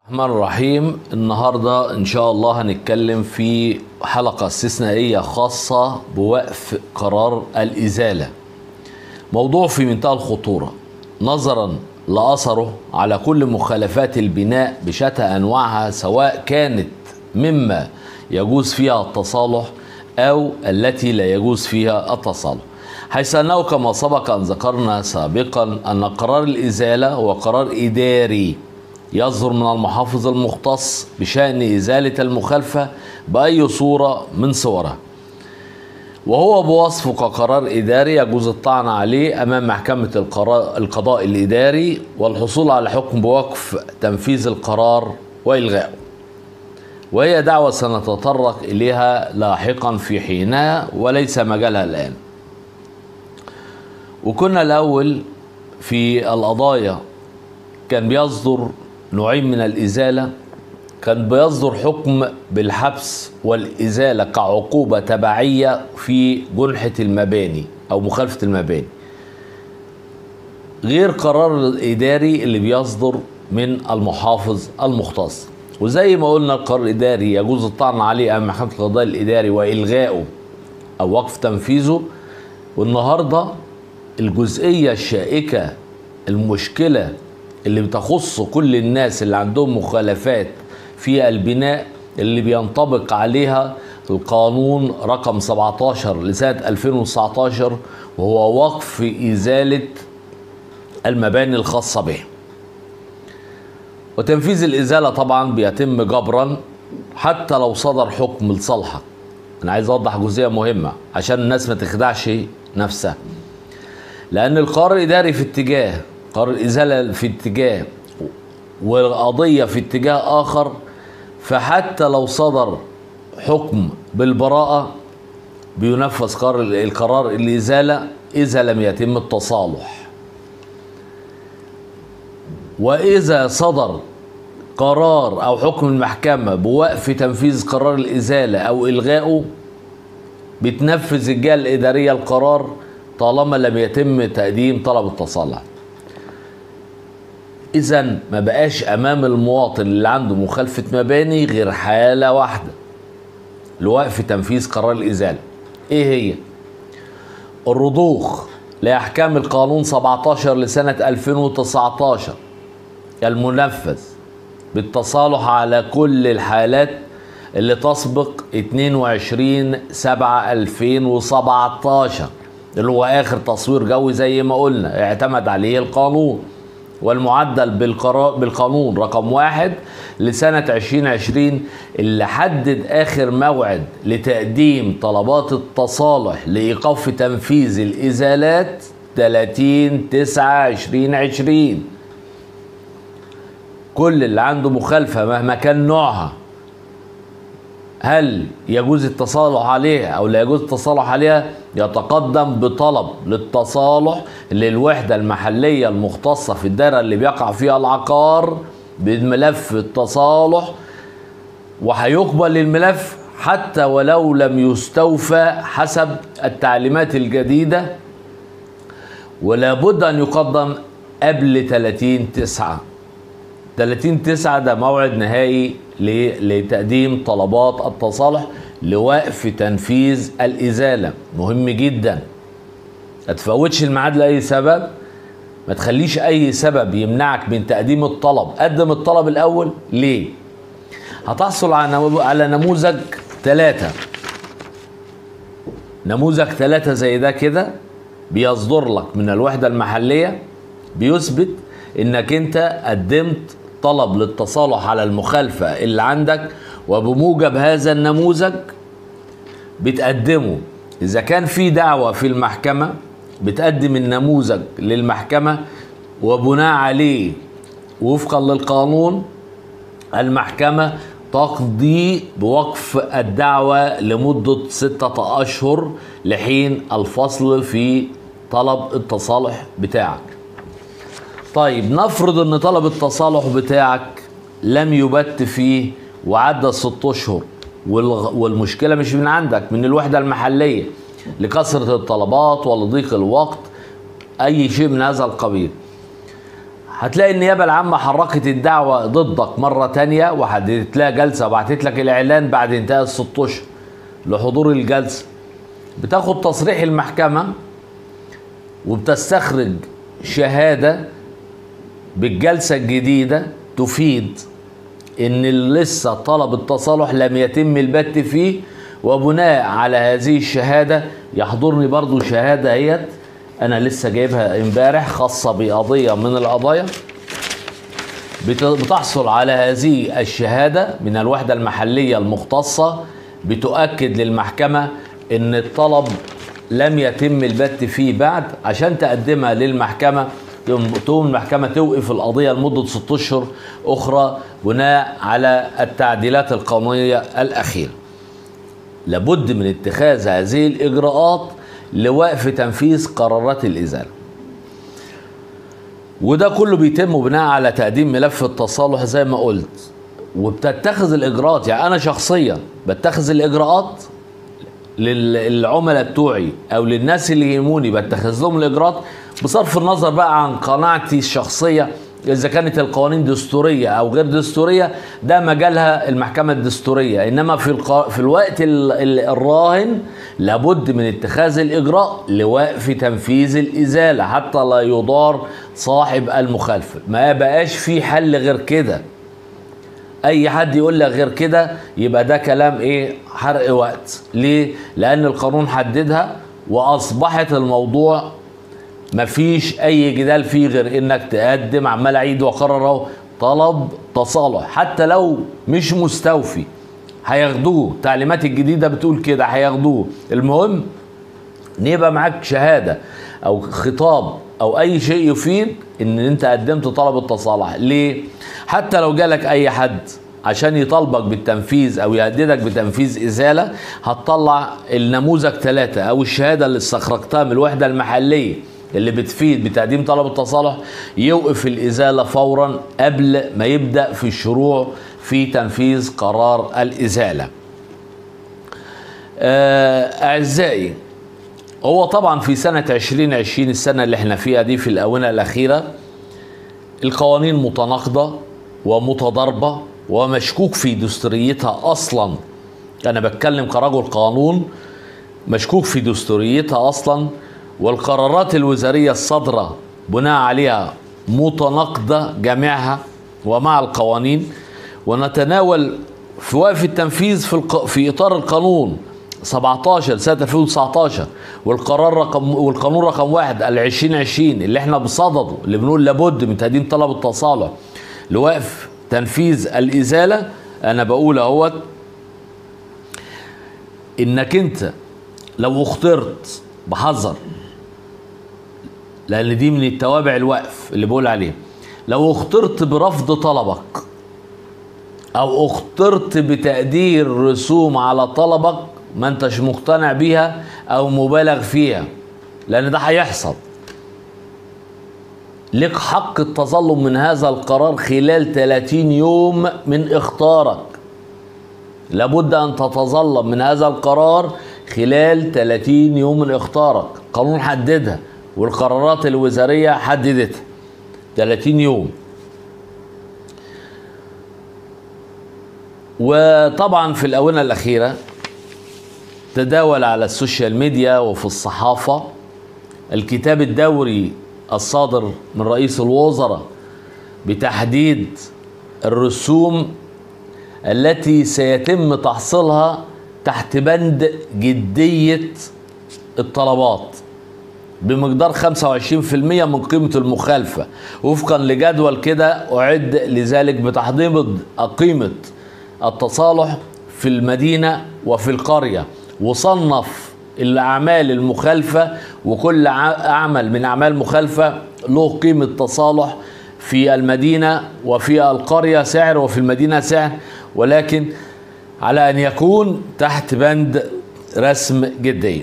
الرحمن الرحيم النهاردة إن شاء الله هنتكلم في حلقة استثنائية خاصة بوقف قرار الإزالة موضوع في منتهى الخطورة نظرا لأثره على كل مخالفات البناء بشتى أنواعها سواء كانت مما يجوز فيها التصالح أو التي لا يجوز فيها التصالح حيث أنه كما سبق أن ذكرنا سابقا أن قرار الإزالة هو قرار إداري يصدر من المحافظ المختص بشأن إزالة المخالفة بأي صورة من صورها وهو بوصفه كقرار إداري يجوز الطعن عليه أمام محكمة القرا- القضاء الإداري والحصول على حكم بوقف تنفيذ القرار وإلغائه وهي دعوة سنتطرق إليها لاحقا في حينها وليس مجالها الآن وكنا الأول في القضايا كان بيصدر نوعين من الإزالة كان بيصدر حكم بالحبس والإزالة كعقوبة تبعية في جنحة المباني أو مخالفة المباني غير قرار الإداري اللي بيصدر من المحافظ المختص وزي ما قلنا القرار الإداري يجوز الطعن عليه أمام محكمة القضاء الإداري وإلغائه أو وقف تنفيذه والنهارده الجزئية الشائكة المشكلة اللي بتخص كل الناس اللي عندهم مخالفات في البناء اللي بينطبق عليها القانون رقم 17 لسنة 2019 وهو وقف إزالة المباني الخاصة به وتنفيذ الإزالة طبعا بيتم جبرا حتى لو صدر حكم لصالحك أنا عايز أوضح جزئية مهمة عشان الناس ما تخدعش نفسها لأن القرار الإداري في اتجاه قرار الإزالة في اتجاه والقضية في اتجاه آخر فحتى لو صدر حكم بالبراءة بينفذ قرار القرار الإزالة إذا لم يتم التصالح وإذا صدر قرار أو حكم المحكمة بوقف تنفيذ قرار الإزالة أو إلغائه بتنفذ الجهة الإدارية القرار طالما لم يتم تقديم طلب التصالح إذا ما بقاش أمام المواطن اللي عنده مخالفة مباني غير حالة واحدة لوقف تنفيذ قرار الإزالة إيه هي؟ الرضوخ لأحكام القانون 17 لسنة 2019 المنفذ بالتصالح على كل الحالات اللي تسبق 22 7 2017 اللي هو اخر تصوير جوي زي ما قلنا اعتمد عليه القانون والمعدل بالقرار بالقانون رقم واحد لسنة 2020 اللي حدد آخر موعد لتقديم طلبات التصالح لإيقاف تنفيذ الإزالات 30 9 2020 كل اللي عنده مخالفة مهما كان نوعها هل يجوز التصالح عليها او لا يجوز التصالح عليها يتقدم بطلب للتصالح للوحده المحليه المختصه في الدائره اللي بيقع فيها العقار بملف التصالح وهيقبل الملف حتى ولو لم يستوفى حسب التعليمات الجديده ولا بد ان يقدم قبل 30 9 30 9 ده موعد نهائي ل- لتقديم طلبات التصالح لوقف تنفيذ الإزالة مهم جدا ما تفوتش الميعاد لأي سبب ما تخليش أي سبب يمنعك من تقديم الطلب قدم الطلب الأول ليه هتحصل على نمو- على نموذج ثلاثة نموذج ثلاثة زي ده كده بيصدر لك من الوحدة المحلية بيثبت انك انت قدمت طلب للتصالح على المخالفة اللي عندك وبموجب هذا النموذج بتقدمه اذا كان في دعوة في المحكمة بتقدم النموذج للمحكمة وبناء عليه وفقا للقانون المحكمة تقضي بوقف الدعوة لمدة ستة أشهر لحين الفصل في طلب التصالح بتاعك طيب نفرض ان طلب التصالح بتاعك لم يبت فيه وعدى ست اشهر والغ- والمشكله مش من عندك من الوحده المحليه لكثره الطلبات ولضيق الوقت اي شيء من هذا القبيل هتلاقي النيابة العامة حركت الدعوة ضدك مرة تانية وحددت لها جلسة وبعتت لك الإعلان بعد انتهاء الست أشهر لحضور الجلسة بتاخد تصريح المحكمة وبتستخرج شهادة بالجلسة الجديدة تفيد ان لسه طلب التصالح لم يتم البت فيه وبناء على هذه الشهادة يحضرني برضو شهادة اهيت انا لسه جايبها امبارح خاصة بقضية من القضايا بت- بتحصل على هذه الشهادة من الوحدة المحلية المختصة بتؤكد للمحكمة ان الطلب لم يتم البت فيه بعد عشان تقدمها للمحكمة تقوم تقوم المحكمة توقف القضية لمدة ست أشهر أخرى بناء على التعديلات القانونية الأخيرة لابد من اتخاذ هذه الإجراءات لوقف تنفيذ قرارات الإزالة وده كله بيتم بناء على تقديم ملف التصالح زي ما قلت وبتتخذ الإجراءات يعني أنا شخصيا بتخذ الإجراءات للعملاء بتوعي او للناس اللي يهموني بتخذ لهم الاجراءات بصرف النظر بقى عن قناعتي الشخصيه اذا كانت القوانين دستوريه او غير دستوريه ده مجالها المحكمه الدستوريه انما في الق... في الوقت ال... ال- الراهن لابد من اتخاذ الاجراء لوقف تنفيذ الازاله حتى لا يضار صاحب المخالفه ما بقاش في حل غير كده اي حد يقول لك غير كده يبقى ده كلام ايه حرق وقت ليه لان القانون حددها واصبحت الموضوع مفيش اي جدال فيه غير انك تقدم عمال اعيد واكرر اهو طلب تصالح حتى لو مش مستوفي هياخدوه التعليمات الجديده بتقول كده هياخدوه المهم ان يبقى معاك شهاده او خطاب او اي شيء يفيد ان انت قدمت طلب التصالح ليه حتى لو جالك اي حد عشان يطالبك بالتنفيذ او يهددك بتنفيذ ازاله هتطلع النموذج ثلاثة او الشهاده اللي استخرجتها من الوحده المحليه اللي بتفيد بتقديم طلب التصالح يوقف الازاله فورا قبل ما يبدا في الشروع في تنفيذ قرار الازاله آه، اعزائي هو طبعا في سنة 2020 السنة اللي احنا فيها دي في الآونة الأخيرة القوانين متناقضة ومتضاربة ومشكوك في دستوريتها أصلا أنا بتكلم كرجل قانون مشكوك في دستوريتها أصلا والقرارات الوزارية الصادرة بناء عليها متناقضة جميعها ومع القوانين ونتناول في وقف التنفيذ في, الق... في إطار القانون 17 سنة 2019 والقرار رقم والقانون رقم واحد ال 2020 اللي احنا بصدده اللي بنقول لابد من تقديم طلب التصالح لوقف تنفيذ الإزالة أنا بقول أهوت إنك أنت لو اخترت بحذر لأن دي من التوابع الوقف اللي بقول عليه لو اخترت برفض طلبك او اخترت بتقدير رسوم على طلبك ما انتش مقتنع بيها او مبالغ فيها لان ده هيحصل لك حق التظلم من هذا القرار خلال 30 يوم من اختارك لابد ان تتظلم من هذا القرار خلال 30 يوم من اختارك قانون حددها والقرارات الوزارية حددتها 30 يوم وطبعا في الآونة الأخيرة تداول على السوشيال ميديا وفي الصحافة الكتاب الدوري الصادر من رئيس الوزراء بتحديد الرسوم التي سيتم تحصيلها تحت بند جدية الطلبات بمقدار 25% من قيمة المخالفة وفقا لجدول كده أعد لذلك بتحديد قيمة التصالح في المدينة وفي القرية وصنف الأعمال المخالفة وكل عمل من أعمال مخالفة له قيمة تصالح في المدينة وفي القرية سعر وفي المدينة سعر ولكن على أن يكون تحت بند رسم جدي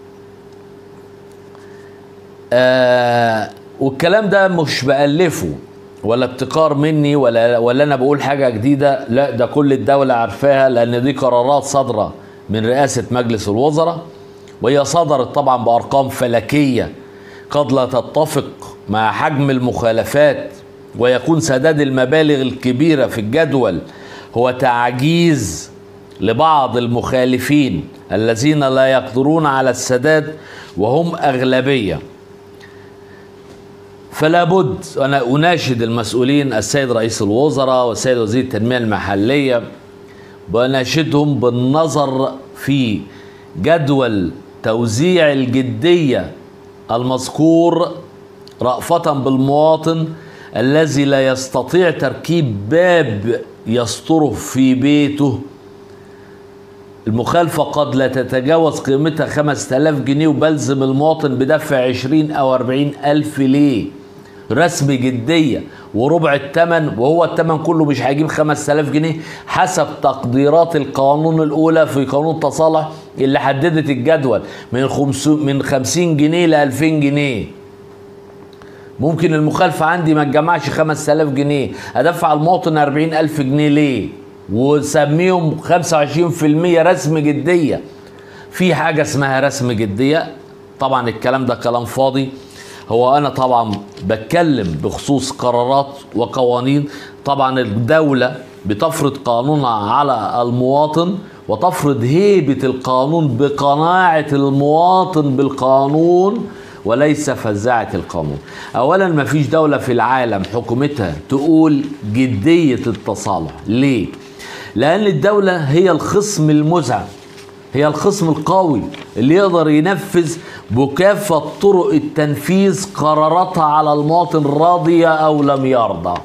آه والكلام ده مش بألفه ولا ابتكار مني ولا ولا انا بقول حاجه جديده لا ده كل الدوله عارفاها لان دي قرارات صادره من رئاسه مجلس الوزراء وهي صدرت طبعا بارقام فلكيه قد لا تتفق مع حجم المخالفات ويكون سداد المبالغ الكبيرة في الجدول هو تعجيز لبعض المخالفين الذين لا يقدرون على السداد وهم أغلبية فلا بد أنا أناشد المسؤولين السيد رئيس الوزراء والسيد وزير التنمية المحلية بناشدهم بالنظر في جدول توزيع الجدية المذكور رأفة بالمواطن الذي لا يستطيع تركيب باب يستره في بيته المخالفة قد لا تتجاوز قيمتها 5000 جنيه وبلزم المواطن بدفع 20 أو 40 ألف ليه رسم جدية وربع الثمن وهو الثمن كله مش هيجيب 5000 جنيه حسب تقديرات القانون الأولى في قانون التصالح اللي حددت الجدول من 500 من 50 جنيه ل 2000 جنيه ممكن المخالفة عندي ما تجمعش 5000 جنيه أدفع المواطن 40000 جنيه ليه وسميهم 25% رسم جدية في حاجة اسمها رسم جدية طبعا الكلام ده كلام فاضي هو أنا طبعا بتكلم بخصوص قرارات وقوانين طبعا الدولة بتفرض قانونها على المواطن وتفرض هيبة القانون بقناعة المواطن بالقانون وليس فزاعة القانون أولا ما فيش دولة في العالم حكومتها تقول جدية التصالح ليه؟ لأن الدولة هي الخصم المزعج هي الخصم القوي اللي يقدر ينفذ بكافة طرق التنفيذ قراراتها على المواطن راضية أو لم يرضى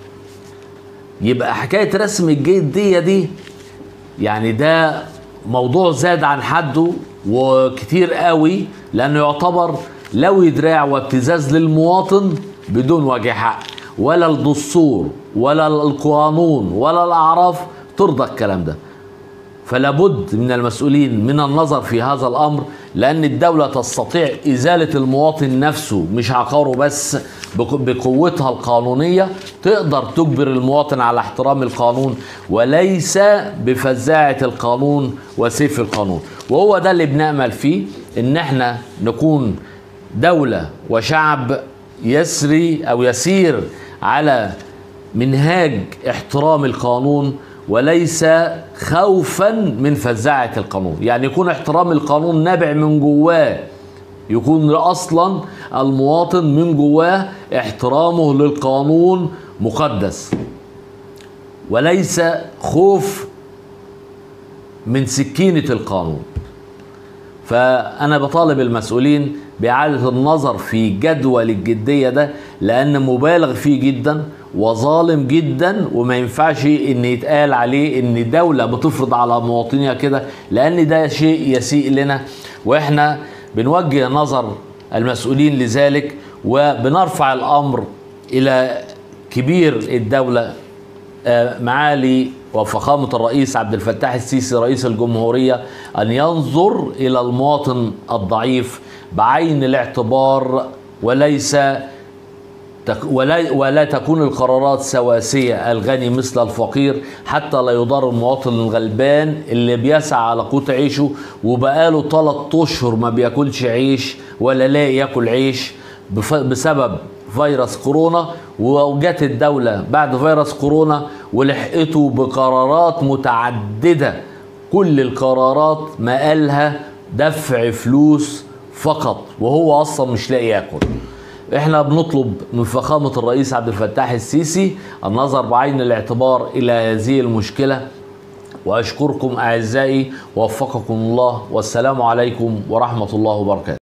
يبقى حكاية رسم الجدية دي يعني ده موضوع زاد عن حده وكتير قوي لأنه يعتبر لوي دراع وابتزاز للمواطن بدون وجه حق ولا الدستور ولا القانون ولا الأعراف ترضى الكلام ده فلا بد من المسؤولين من النظر في هذا الامر لان الدوله تستطيع ازاله المواطن نفسه مش عقاره بس بقوتها القانونيه تقدر تجبر المواطن على احترام القانون وليس بفزاعه القانون وسيف القانون وهو ده اللي بنامل فيه ان احنا نكون دوله وشعب يسري او يسير على منهاج احترام القانون وليس خوفا من فزاعة القانون يعني يكون احترام القانون نابع من جواه يكون اصلا المواطن من جواه احترامه للقانون مقدس وليس خوف من سكينة القانون فأنا بطالب المسؤولين بإعادة النظر في جدول الجدية ده لأن مبالغ فيه جدا وظالم جدا وما ينفعش ان يتقال عليه ان دولة بتفرض على مواطنيها كده لان ده شيء يسيء لنا واحنا بنوجه نظر المسؤولين لذلك وبنرفع الامر الى كبير الدولة معالي وفخامة الرئيس عبد الفتاح السيسي رئيس الجمهورية أن ينظر إلى المواطن الضعيف بعين الاعتبار وليس ولا ولا تكون القرارات سواسية الغني مثل الفقير حتى لا يضر المواطن الغلبان اللي بيسعى على قوت عيشه وبقاله ثلاث اشهر ما بياكلش عيش ولا لاقي ياكل عيش بسبب فيروس كورونا وجت الدولة بعد فيروس كورونا ولحقته بقرارات متعددة كل القرارات ما قالها دفع فلوس فقط وهو اصلا مش لاقي ياكل احنا بنطلب من فخامة الرئيس عبد الفتاح السيسي النظر بعين الاعتبار الى هذه المشكلة واشكركم اعزائي ووفقكم الله والسلام عليكم ورحمة الله وبركاته